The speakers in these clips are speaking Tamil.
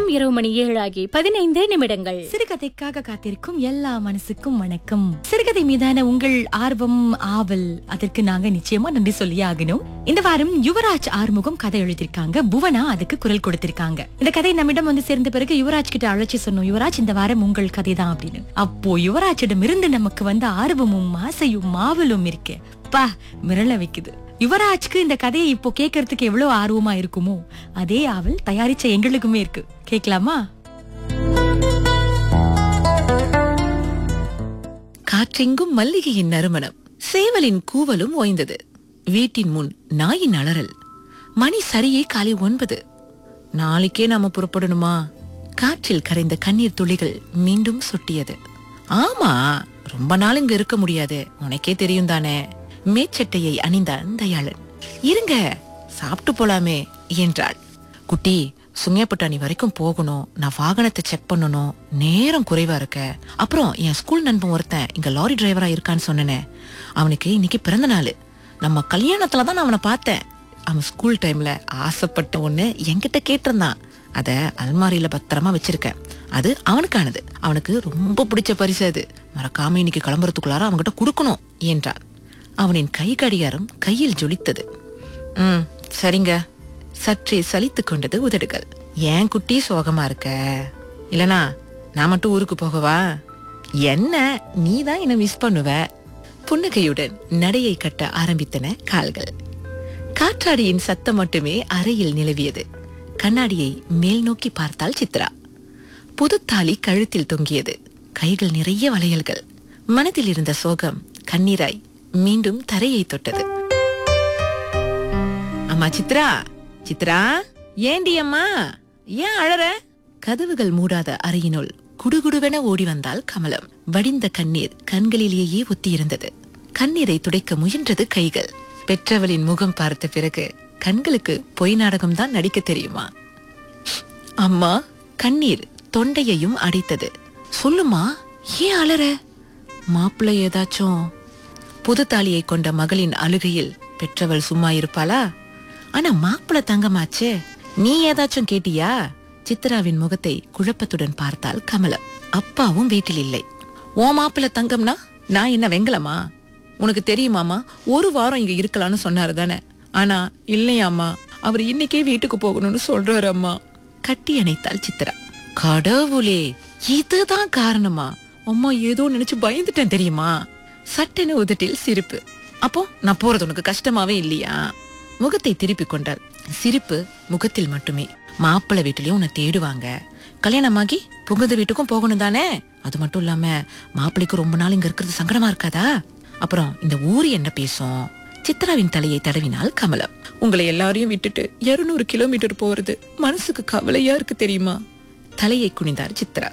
நேரம் இரவு மணி ஏழாகி பதினைந்து நிமிடங்கள் சிறுகதைக்காக காத்திருக்கும் எல்லா மனசுக்கும் வணக்கம் சிறுகதை மீதான உங்கள் ஆர்வம் ஆவல் அதற்கு நாங்க நிச்சயமா நன்றி சொல்லி ஆகணும் இந்த வாரம் யுவராஜ் ஆறுமுகம் கதை எழுதியிருக்காங்க புவனா அதுக்கு குரல் கொடுத்திருக்காங்க இந்த கதை நம்மிடம் வந்து சேர்ந்த பிறகு யுவராஜ் கிட்ட அழைச்சி சொன்னோம் யுவராஜ் இந்த வாரம் உங்கள் கதை தான் அப்படின்னு அப்போ யுவராஜிடம் இருந்து நமக்கு வந்த ஆர்வமும் ஆசையும் ஆவலும் இருக்கு பா மிரள வைக்குது யுவராஜ்க்கு இந்த கதையை இப்போ கேட்கறதுக்கு எவ்வளவு ஆர்வமா இருக்குமோ அதே ஆவல் தயாரிச்ச எங்களுக்குமே இருக்கு கேட்கலாமா காற்றெங்கும் மல்லிகையின் நறுமணம் சேவலின் கூவலும் ஓய்ந்தது வீட்டின் முன் நாயின் அலறல் மணி சரியே காலை ஒன்பது நாளைக்கே நாம புறப்படணுமா காற்றில் கரைந்த கண்ணீர் துளிகள் மீண்டும் சொட்டியது ஆமா ரொம்ப நாள் இங்க இருக்க முடியாது உனக்கே தெரியும் தானே மேச்சட்டையை அணிந்தான் தயாளன் இருங்க சாப்பிட்டு போலாமே என்றாள் குட்டி சுங்கப்பட்டாணி வரைக்கும் போகணும் நான் வாகனத்தை செக் பண்ணணும் நேரம் குறைவா இருக்க அப்புறம் என் ஸ்கூல் நண்பன் ஒருத்தன் இங்க லாரி டிரைவரா இருக்கான்னு சொன்னனே அவனுக்கு இன்னைக்கு பிறந்த நாள் நம்ம கல்யாணத்துல தான் நான் அவனை பார்த்தேன் அவன் ஸ்கூல் டைம்ல ஆசைப்பட்ட ஒண்ணு என்கிட்ட கேட்டிருந்தான் அத அல்மாரியில பத்திரமா வச்சிருக்கேன் அது அவனுக்கானது அவனுக்கு ரொம்ப பிடிச்ச பரிசு அது மறக்காம இன்னைக்கு கிளம்புறதுக்குள்ளார அவன்கிட்ட கொடுக்கணும் என்றான் அவனின் கை கடிகாரம் கையில் ஜொலித்தது ம் சரிங்க சற்றே சலித்துக் கொண்டது உதடுகள் ஏன் குட்டி சோகமா இருக்க இல்லனா நான் மட்டும் ஊருக்கு போகவா என்ன நீ தான் என்ன மிஸ் பண்ணுவ புன்னகையுடன் நடையை கட்ட ஆரம்பித்தன கால்கள் காற்றாடியின் சத்தம் மட்டுமே அறையில் நிலவியது கண்ணாடியை மேல் நோக்கி பார்த்தாள் சித்ரா புதுத்தாலி கழுத்தில் தொங்கியது கைகள் நிறைய வளையல்கள் மனதில் இருந்த சோகம் கண்ணீராய் மீண்டும் தரையை தொட்டது அம்மா சித்ரா சித்ரா ஏண்டி அம்மா ஏன் அழற கதவுகள் மூடாத அறையினுள் குடுகுடுவென ஓடி வந்தால் கமலம் வடிந்த கண்ணீர் கண்களிலேயே ஒத்தியிருந்தது கண்ணீரை துடைக்க முயன்றது கைகள் பெற்றவளின் முகம் பார்த்த பிறகு கண்களுக்கு பொய் நாடகம் தான் நடிக்க தெரியுமா அம்மா கண்ணீர் தொண்டையையும் அடைத்தது சொல்லுமா ஏன் அலற மாப்பிள்ளை ஏதாச்சும் புது தாலியை கொண்ட மகளின் அழுகையில் பெற்றவள் சும்மா இருப்பாளா ஆனா மாப்பிள்ள தங்கமாச்சே நீ ஏதாச்சும் கேட்டியா சித்ராவின் முகத்தை குழப்பத்துடன் பார்த்தால் கமலம் அப்பாவும் வீட்டில் இல்லை ஓ மாப்பிள்ள தங்கம்னா நான் என்ன வெங்கலமா உனக்கு தெரியுமாமா ஒரு வாரம் இங்க இருக்கலாம்னு சொன்னாரு தானே ஆனா இல்லையாம்மா அவர் இன்னைக்கே வீட்டுக்கு போகணும்னு சொல்றாரு அம்மா கட்டி அணைத்தாள் சித்ரா கடவுளே இதுதான் காரணமா அம்மா ஏதோ நினைச்சு பயந்துட்டேன் தெரியுமா சட்டென உதட்டில் சிரிப்பு அப்போ நான் போறது உனக்கு கஷ்டமாவே இல்லையா முகத்தை திருப்பிக் கொண்டாள் சிரிப்பு முகத்தில் மட்டுமே மாப்பிள்ளை வீட்டுலயும் உன்னை தேடுவாங்க கல்யாணமாகி புகுந்த வீட்டுக்கும் போகணும் தானே அது மட்டும் இல்லாம மாப்பிள்ளைக்கு ரொம்ப நாள் இங்க இருக்கிறது சங்கடமா இருக்காதா அப்புறம் இந்த ஊரு என்ன பேசும் சித்ராவின் தலையை தடவினால் கமலம் உங்களை எல்லாரையும் விட்டுட்டு இருநூறு கிலோமீட்டர் போறது மனசுக்கு கவலையா இருக்கு தெரியுமா தலையை குனிந்தார் சித்ரா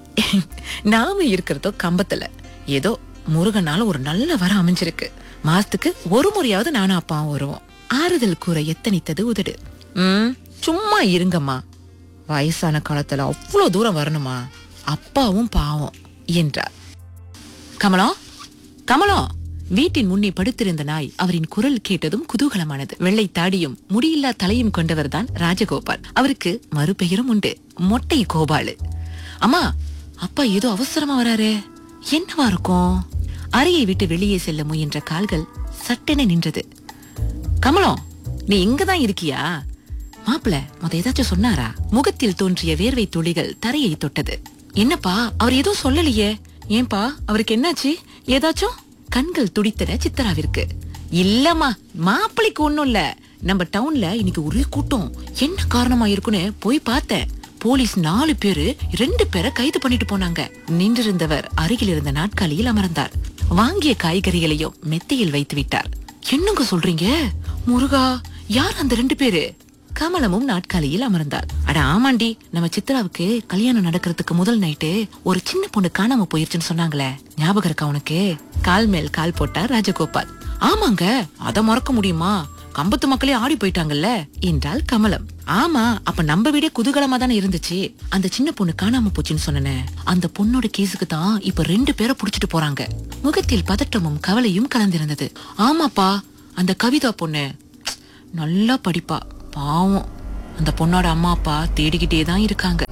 நாம இருக்கிறதோ கம்பத்துல ஏதோ முருகனால ஒரு நல்ல வரம் அமைஞ்சிருக்கு மாசத்துக்கு ஒரு முறையாவது நானும் அப்பாவும் வருவோம் ஆறுதல் கூற எத்தனித்தது உதடு ம் சும்மா இருங்கம்மா வயசான காலத்துல அவ்வளவு தூரம் வரணுமா அப்பாவும் பாவம் என்றார் கமலம் கமலம் வீட்டின் முன்னே படுத்திருந்த நாய் அவரின் குரல் கேட்டதும் குதூகலமானது வெள்ளை தாடியும் முடியில்லா தலையும் கொண்டவர்தான் ராஜகோபால் அவருக்கு மறுபெயரும் உண்டு மொட்டை கோபாலு அம்மா அப்பா ஏதோ அவசரமா வராரே என்னவா இருக்கும் அறையை விட்டு வெளியே செல்ல முயன்ற கால்கள் சட்டென நின்றது கமலம் நீ இங்கதான் இருக்கியா மாப்பிள முத ஏதாச்சும் சொன்னாரா முகத்தில் தோன்றிய வேர்வை துளிகள் தரையை தொட்டது என்னப்பா அவர் எதுவும் சொல்லலையே ஏன்பா அவருக்கு என்னாச்சு ஏதாச்சும் கண்கள் துடித்தன சித்ராவிற்கு இல்லம்மா மாப்பிளைக்கு ஒண்ணும் இல்ல நம்ம டவுன்ல இன்னைக்கு ஒரே கூட்டம் என்ன காரணமா இருக்குன்னு போய் பார்த்தேன் போலீஸ் நாலு பேரு ரெண்டு பேரை கைது பண்ணிட்டு போனாங்க நின்றிருந்தவர் அருகில் இருந்த நாட்காலியில் அமர்ந்தார் வாங்கிய காய்கறிகளையும் மெத்தையில் வைத்து விட்டார் என்னங்க சொல்றீங்க முருகா யார் அந்த ரெண்டு பேரு கமலமும் நாட்காலியில் அமர்ந்தாள் அட ஆமாண்டி நம்ம சித்ராவுக்கு கல்யாணம் நடக்கிறதுக்கு முதல் நைட்டு ஒரு சின்ன பொண்ணு காணாம போயிருச்சுன்னு சொன்னாங்களே ஞாபகம் இருக்கா உனக்கு கால் மேல் கால் போட்டார் ராஜகோபால் ஆமாங்க அத மறக்க முடியுமா கம்பத்து மக்களே ஆடி போயிட்டாங்கல்ல என்றாள் கமலம் ஆமா அப்ப நம்ம வீடே குதூகலமா தானே இருந்துச்சு அந்த சின்ன பொண்ணு காணாம போச்சுன்னு சொன்னனே அந்த பொண்ணோட கேஸுக்கு தான் இப்ப ரெண்டு பேரை புடிச்சிட்டு போறாங்க முகத்தில் பதட்டமும் கவலையும் கலந்திருந்தது ஆமாப்பா அந்த கவிதா பொண்ணு நல்லா படிப்பா பாவம் அந்த பொண்ணோட அம்மா அப்பா தேடிக்கிட்டே தான் இருக்காங்க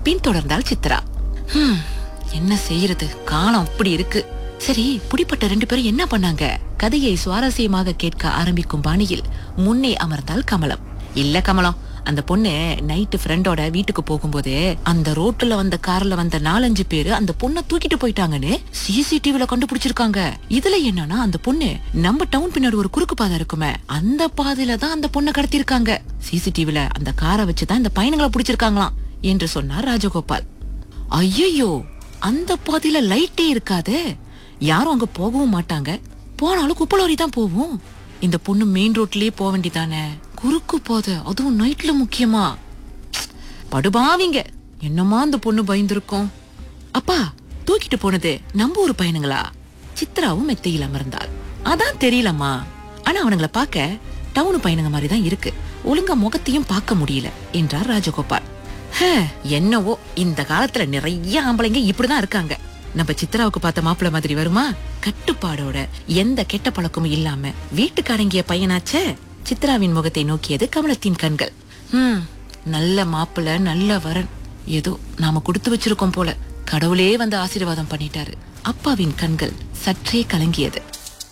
பின்தொடர்ந்தாள் சித்ரா ஹம், என்ன செய்யறது காலம் அப்படி இருக்கு சரி புடிப்பட்ட ரெண்டு பேரும் என்ன பண்ணாங்க கதையை சுவாரஸ்யமாக கேட்க ஆரம்பிக்கும் பாணியில் முன்னே அமர்ந்தாள் கமலம் இல்ல கமலம் அந்த பொண்ணு நைட்டு ஃப்ரெண்டோட வீட்டுக்கு போகும்போது அந்த ரோட்டுல வந்த கார்ல வந்த நாலஞ்சு பேரு அந்த பொண்ணை தூக்கிட்டு போயிட்டாங்கன்னு சிசிடிவில கண்டுபிடிச்சிருக்காங்க இதுல என்னன்னா அந்த பொண்ணு நம்ம டவுன் பின்னாடி ஒரு குறுக்கு பாதை இருக்குமே அந்த பாதையில தான் அந்த பொண்ணை கடத்திருக்காங்க சிசிடிவில அந்த காரை வச்சுதான் இந்த பயணங்களை பிடிச்சிருக்காங்களாம் என்று சொன்னார் ராஜகோபால் ஐயோ அந்த பாதையில லைட்டே இருக்காதே யாரும் அங்க போகவும் மாட்டாங்க போனாலும் குப்பலோரி தான் போகும் இந்த பொண்ணு மெயின் ரோட்லயே போக வேண்டியதானே குறுக்கு பாதை அதுவும் நைட்ல முக்கியமா படுபாவிங்க என்னமா அந்த பொண்ணு பயந்துருக்கும் அப்பா தூக்கிட்டு போனது நம்ம ஊர் பையனுங்களா சித்ராவும் மெத்தையில் அமர்ந்தாள் அதான் தெரியலம்மா ஆனா அவனுங்கள பார்க்க டவுன் பையனுங்க மாதிரி தான் இருக்கு ஒழுங்கா முகத்தையும் பார்க்க முடியல என்றார் ராஜகோபால் ஹே, என்னவோ இந்த காலத்துல நிறைய ஆம்பளைங்க இப்படிதான் இருக்காங்க நம்ம சித்ராவுக்கு பார்த்த மாப்பிள்ளை மாதிரி வருமா கட்டுப்பாடோட எந்த கெட்ட பழக்கமும் இல்லாம வீட்டுக்கு அடங்கிய பையனாச்சே சித்ராவின் முகத்தை நோக்கியது கமலத்தின் கண்கள் ஹம் நல்ல மாப்பிள்ளை நல்ல வரன் ஏதோ நாம கொடுத்து வச்சிருக்கோம் போல கடவுளே வந்து ஆசீர்வாதம் பண்ணிட்டாரு அப்பாவின் கண்கள் சற்றே கலங்கியது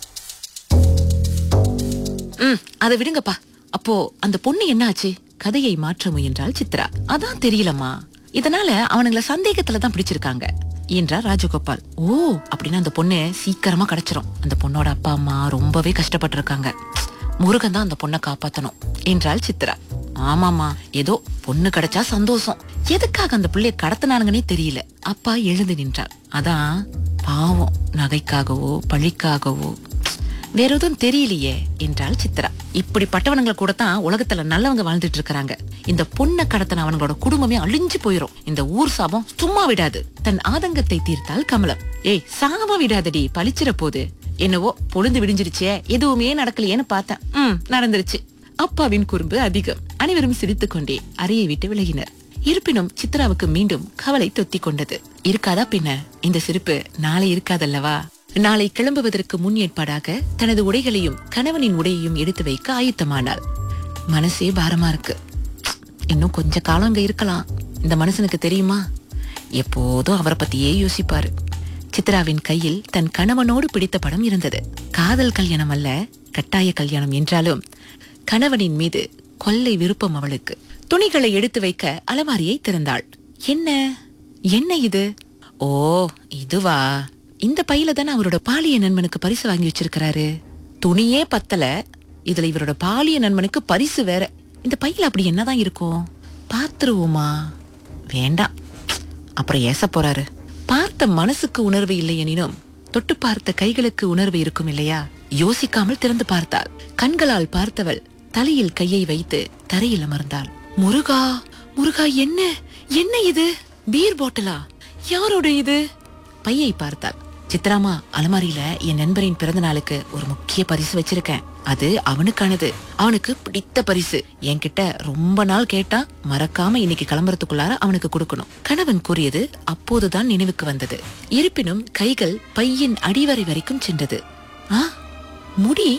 ம் அதை விடுங்கப்பா அப்போ அந்த பொண்ணு என்னாச்சு கதையை மாற்ற முயன்றாள் சித்ரா அதான் தெரியலம்மா இதனால அவனுங்கள சந்தேகத்துல தான் பிடிச்சிருக்காங்க என்றார் ராஜகோபால் ஓ அப்படின்னா அந்த பொண்ணு சீக்கிரமா கிடைச்சிரும் அந்த பொண்ணோட அப்பா அம்மா ரொம்பவே கஷ்டப்பட்டிருக்காங்க முருகன் தான் அந்த பொண்ணை காப்பாத்தணும் என்றாள் சித்ரா ஆமாமா ஏதோ பொண்ணு கிடைச்சா சந்தோஷம் எதுக்காக அந்த பிள்ளைய கடத்தினானுங்கன்னே தெரியல அப்பா எழுந்து நின்றார் அதான் பாவம் நகைக்காகவோ பழிக்காகவோ வேற எதுவும் தெரியலையே என்றாள் சித்ரா இப்படிப்பட்டவனுங்களை கூட தான் உலகத்துல நல்லவங்க வாழ்ந்துட்டு இருக்காங்க இந்த பொண்ணை கடத்தின அவங்களோட குடும்பமே அழிஞ்சு போயிரும் இந்த ஊர் சாபம் சும்மா விடாது தன் ஆதங்கத்தை தீர்த்தாள் கமலம் ஏய் சாபம் விடாதடி பழிச்சிட போது என்னவோ பொழுது விடிஞ்சிருச்சே எதுவுமே நடக்கலையேன்னு பார்த்தேன் ம் நடந்துருச்சு அப்பாவின் குறும்பு அதிகம் அனைவரும் சிரித்துக் கொண்டே அறையை விட்டு விலகினர் இருப்பினும் சித்ராவுக்கு மீண்டும் கவலை தொத்திக் கொண்டது இருக்காதா பின்ன இந்த சிரிப்பு நாளை இருக்காதல்லவா நாளை கிளம்புவதற்கு முன் ஏற்பாடாக தனது உடைகளையும் கணவனின் உடையையும் எடுத்து வைக்க ஆயத்தமானாள் மனசே பாரமா இருக்கு இன்னும் கொஞ்ச காலம் அங்க இருக்கலாம் இந்த மனுஷனுக்கு தெரியுமா எப்போதும் அவரை பத்தியே யோசிப்பாரு சித்ராவின் கையில் தன் கணவனோடு பிடித்த படம் இருந்தது காதல் கல்யாணம் அல்ல கட்டாய கல்யாணம் என்றாலும் கணவனின் மீது கொள்ளை விருப்பம் அவளுக்கு துணிகளை எடுத்து வைக்க அலமாரியை திறந்தாள் என்ன என்ன இது ஓ இதுவா இந்த பையில தானே அவரோட பாலிய நண்பனுக்கு பரிசு வாங்கி வச்சிருக்கிறாரு துணியே பத்தல இதுல இவரோட பாலிய நண்பனுக்கு பரிசு வேற இந்த பையில அப்படி என்னதான் இருக்கும் பாத்துருவோமா வேண்டாம் அப்புறம் ஏச போறாரு பார்த்த மனசுக்கு உணர்வு இல்லை எனினும் தொட்டு பார்த்த கைகளுக்கு உணர்வு இருக்கும் இல்லையா யோசிக்காமல் திறந்து பார்த்தாள் கண்களால் பார்த்தவள் தலையில் கையை வைத்து தரையில் அமர்ந்தாள் முருகா முருகா என்ன என்ன இது பீர் பாட்டிலா யாரோட இது பையை பார்த்தாள் சித்ராமா அலமாரியில என் நண்பரின் பிறந்த நாளுக்கு ஒரு முக்கிய பரிசு வச்சிருக்கேன் அது அவனுக்கானது அவனுக்கு பிடித்த பரிசு என்கிட்ட ரொம்ப நாள் கேட்டா மறக்காம இன்னைக்கு கிளம்புறதுக்குள்ளார அவனுக்கு கொடுக்கணும் கணவன் கூறியது அப்போதுதான் நினைவுக்கு வந்தது இருப்பினும் கைகள் பையின் அடிவரை வரைக்கும் சென்றது ஆ முடி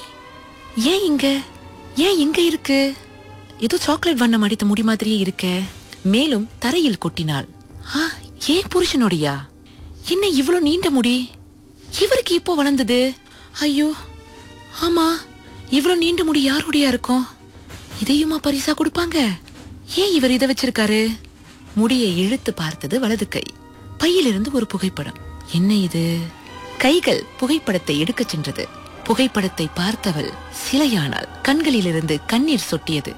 ஏன் இங்க ஏன் இங்க இருக்கு ஏதோ சாக்லேட் வண்ணம் அடித்த முடி மாதிரியே இருக்கே மேலும் தரையில் கொட்டினாள் ஆ ஏன் புருஷனோடையா என்ன இவ்வளவு நீண்ட முடி இவருக்கு இப்போ வளர்ந்தது ஐயோ ஆமா இவ்வளவு நீண்ட முடி யாருடையா இருக்கும் இதையுமா பரிசா கொடுப்பாங்க ஏன் இவர் இதை வச்சிருக்காரு முடியை இழுத்து பார்த்தது வலது கை பையிலிருந்து ஒரு புகைப்படம் என்ன இது கைகள் புகைப்படத்தை எடுக்கச் சென்றது புகைப்படத்தை பார்த்தவள் சிலையானாள் கண்களிலிருந்து கண்ணீர் சொட்டியது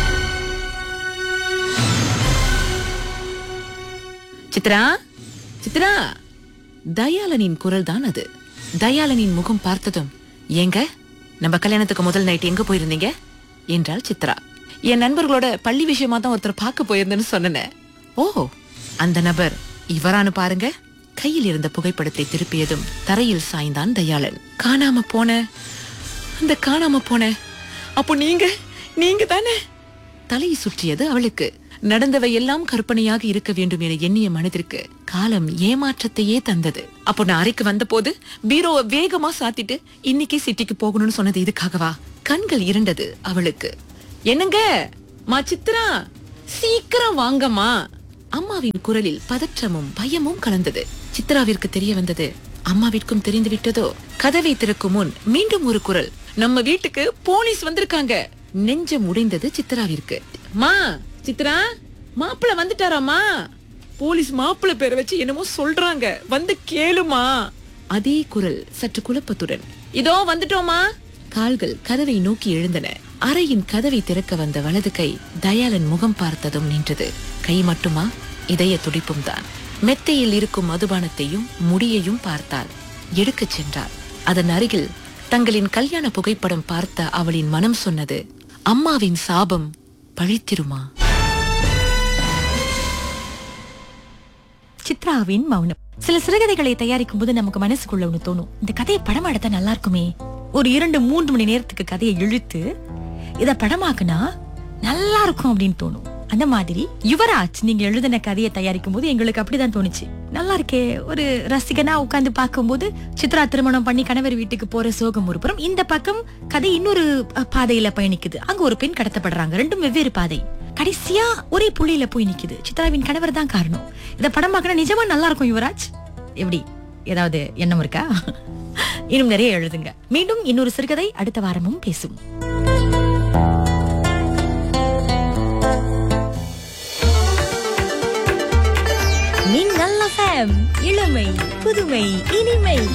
சித்ரா சித்ரா தயாளனின் குரல் தான் அது தயாளனின் முகம் பார்த்ததும் ஏங்க நம்ம கல்யாணத்துக்கு முதல் நைட் எங்க போயிருந்தீங்க என்றாள் சித்ரா என் நண்பர்களோட பள்ளி விஷயமா தான் ஒருத்தர் பார்க்க போயிருந்தேன்னு சொன்னேன் ஓ அந்த நபர் இவரானு பாருங்க கையில் இருந்த புகைப்படத்தை திருப்பியதும் தரையில் சாய்ந்தான் தயாளன் காணாம போன அந்த காணாம போன அப்போ நீங்க நீங்க தானே தலையை சுற்றியது அவளுக்கு நடந்தவை எல்லாம் கற்பனையாக இருக்க வேண்டும் என எண்ணிய மனதிற்கு காலம் ஏமாற்றத்தையே தந்தது அப்போ நான் அறைக்கு வந்த போது பீரோவை வேகமா சாத்திட்டு இன்னைக்கே சிட்டிக்கு போகணும்னு சொன்னது இதுக்காகவா கண்கள் இருண்டது அவளுக்கு என்னங்க மா சித்ரா சீக்கிரம் வாங்கம்மா அம்மாவின் குரலில் பதற்றமும் பயமும் கலந்தது சித்ராவிற்கு தெரிய வந்தது அம்மாவிற்கும் தெரிந்து விட்டதோ கதவை திறக்கும் முன் மீண்டும் ஒரு குரல் நம்ம வீட்டுக்கு போலீஸ் வந்திருக்காங்க நெஞ்சம் உடைந்தது சித்ராவிற்கு மா சித்ரா மாப்பிள்ள வந்துட்டாராமா போலீஸ் மாப்பிள்ள பேரை வச்சு என்னமோ சொல்றாங்க வந்து கேளுமா அதே குரல் சற்று குழப்பத்துடன் இதோ வந்துட்டோமா கால்கள் கதவை நோக்கி எழுந்தன அறையின் கதவை திறக்க வந்த வலது கை தயாளன் முகம் பார்த்ததும் நின்றது கை மட்டுமா இதய துடிப்பும் தான் மெத்தையில் இருக்கும் மதுபானத்தையும் முடியையும் பார்த்தாள் எடுக்கச் சென்றாள் அதன் அருகில் தங்களின் கல்யாண புகைப்படம் பார்த்த அவளின் மனம் சொன்னது அம்மாவின் சாபம் பழித்திருமா சித்ராவின் மௌனம் சில சிறுகதைகளை தயாரிக்கும் போது நமக்கு மனசுக்குள்ள ஒண்ணு தோணும் இந்த கதையை படம் எடுத்தா நல்லா இருக்குமே ஒரு இரண்டு மூன்று மணி நேரத்துக்கு கதையை இழுத்து இத படமாக்குனா நல்லா இருக்கும் அப்படின்னு தோணும் அந்த மாதிரி யுவராஜ் நீங்க எழுதின கதையை தயாரிக்கும் போது எங்களுக்கு அப்படிதான் தோணுச்சு நல்லா இருக்கே ஒரு ரசிகனா உட்கார்ந்து பார்க்கும்போது சித்ரா திருமணம் பண்ணி கணவர் வீட்டுக்கு போற சோகம் ஒரு புறம் இந்த பக்கம் கதை இன்னொரு அஹ், பாதையில பயணிக்குது அங்க ஒரு பெண் கடத்தப்படுறாங்க ரெண்டும் வெவ்வேறு பாதை கடைசியா ஒரே புள்ளியில போய் நிக்குது சித்ராவின் கணவர் தான் காரணம் இத படமாக்கினா நிஜமா நல்லா இருக்கும் யுவராஜ் எப்படி ஏதாவது எண்ணம் இருக்கா இன்னும் நிறைய எழுதுங்க மீண்டும் இன்னொரு சிறுகதை அடுத்த வாரமும் பேசும் மின்னல் FM, இளமை புதுமை இனிமை